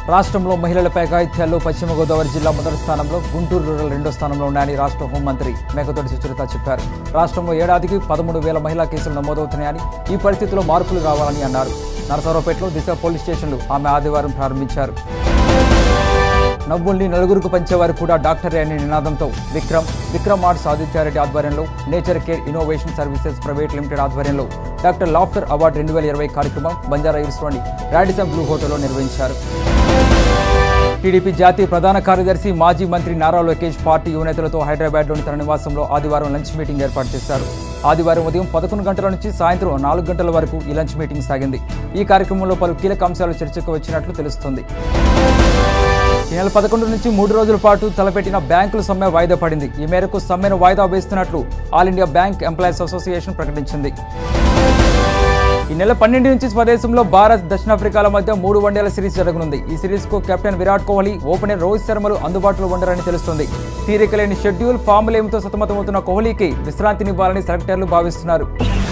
రాష్ట్రంలో మహిళలపై అఘాయిత్యాల్లో పశ్చిమ గోదావరి జిల్లా మొదటి స్థానంలో గుంటూరు రూరల్ రెండో స్థానంలో ఉన్నాయని రాష్ట్ర హోంమంత్రి మేకతోటి సుచరిత చెప్పారు రాష్ట్రంలో ఏడాదికి పదమూడు వేల మహిళా కేసులు నమోదవుతున్నాయని ఈ పరిస్థితిలో మార్పులు రావాలని అన్నారు నరసరావుపేటలో దిశ పోలీస్ స్టేషన్లు ఆమె ఆదివారం ప్రారంభించారు నవ్వుల్ని నలుగురికి పంచేవారు కూడా డాక్టరే అనే నినాదంతో విక్రమ్ విక్రమ్ ఆర్ట్స్ ఆదిత్యారెడ్డి ఆధ్వర్యంలో nature care innovation services private limited ఆధ్వర్యంలో డాక్టర్ లాఫ్టర్ అవార్డు రెండు వేల ఇరవై కార్యక్రమం బంజారా హిల్స్లోని రాడిసన్ బ్లూ హోటల్లో నిర్వహించారు టీడీపీ జాతీయ ప్రధాన కార్యదర్శి మాజీ మంత్రి నారా లోకేష్ పార్టీ యువనేతలతో హైదరాబాద్లోని తన నివాసంలో ఆదివారం లంచ్ మీటింగ్ ఏర్పాటు చేశారు ఆదివారం ఉదయం పదకొండు గంటల నుంచి సాయంత్రం నాలుగు గంటల వరకు ఈ లంచ్ మీటింగ్ సాగింది ఈ కార్యక్రమంలో పలు కీలక అంశాలు చర్చకు వచ్చినట్లు తెలుస్తుంది ఈ నెల పదకొండు నుంచి మూడు రోజుల పాటు తలపెట్టిన బ్యాంకుల సమ్మె వాయిదా పడింది ఈ మేరకు సమ్మెను వాయిదా వేస్తున్నట్లు all India bank employees association ప్రకటించింది ఈ నెల పన్నెండు నుంచి స్వదేశంలో భారత్ దక్షిణాఫ్రికాల మధ్య మూడు వన్డేల సిరీస్ జరగనుంది ఈ సిరీస్ కు కెప్టెన్ విరాట్ కోహ్లీ ఓపెనర్ రోహిత్ శర్మలు అందుబాటులో ఉండరని తెలుస్తుంది తీరిక లేని షెడ్యూల్ ఫామ్ లేమితో సతమతమవుతున్న కోహ్లీకి విశ్రాంతినివ్వాలని సెలెక్టర్లు భావిస్తున్నారు